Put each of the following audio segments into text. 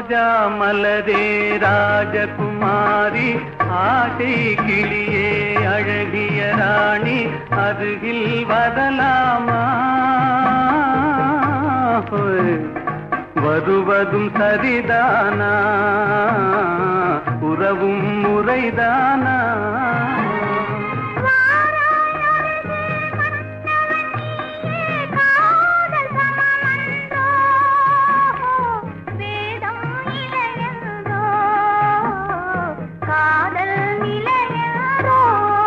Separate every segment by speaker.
Speaker 1: ரோஜா மலரே ராஜகுமாரி ஆசை கிளியே அழகிய ராணி அருகில் வரலாமா ஹோய். வருவதும் சரிதானா உறவும் முறைதானா
Speaker 2: காதல் சமமன்றோ வேதம் இளையன்றோ காதல் நிலையன்றோ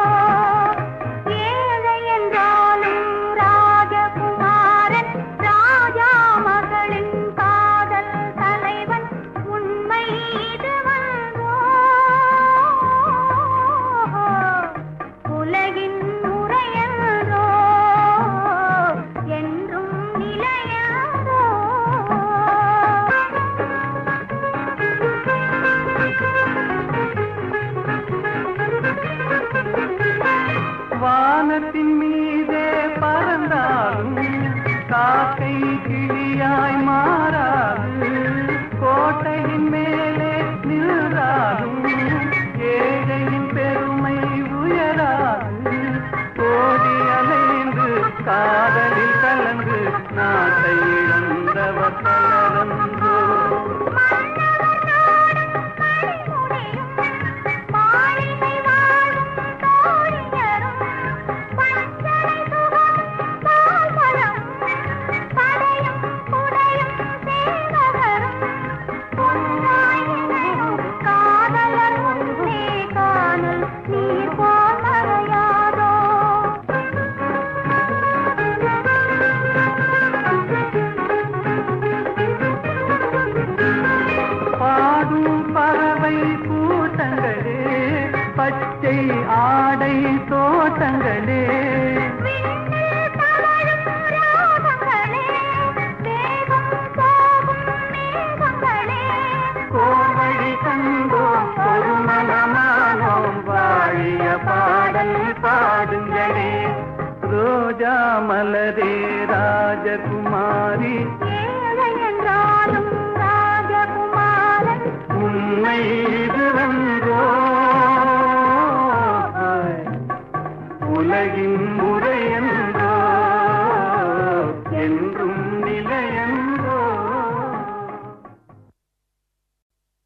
Speaker 2: ஏழை என்றாலும் ராஜகுமாரன் ராஜா மகளின் காதல் தலைவன் உண்மை இதுவன்றோ உலகின் முறையன்றோ என்றும் நிலையன்றோ
Speaker 1: வானத்தின் மீதே பறந்தாலும் காக்கை கிளியாய் மாறாது கோட்டையின் மேலே நின்றாலும் ஏழையின் பெருமை உயராது கோடி அலைந்து காதலில் கலந்து நாட்டை இழந்தவர் பலரன்றோ
Speaker 2: மன்னவர் நாடும் மணிமுடியும் மாளிகை வாழும் தோழியரும் பஞ்சனை சுகம் பால்பழம் படையும் குடையும் சேவகரும் பொன்னாய் இணையும் காதலர் ஒன்றே காணல் நீர் போல் மறையாதோ
Speaker 1: பாடும் பறவை கூட்டங்களே பச்சை ஆடை தோட்டங்களே
Speaker 2: விண்ணில் தவழும் ராகங்களே வேகம் போகும் மேகங்களே
Speaker 1: கோவழி கண்டோம் ஒரு மனமானோம் வாழிய பாடல் பாடுங்களே ரோஜா மலரே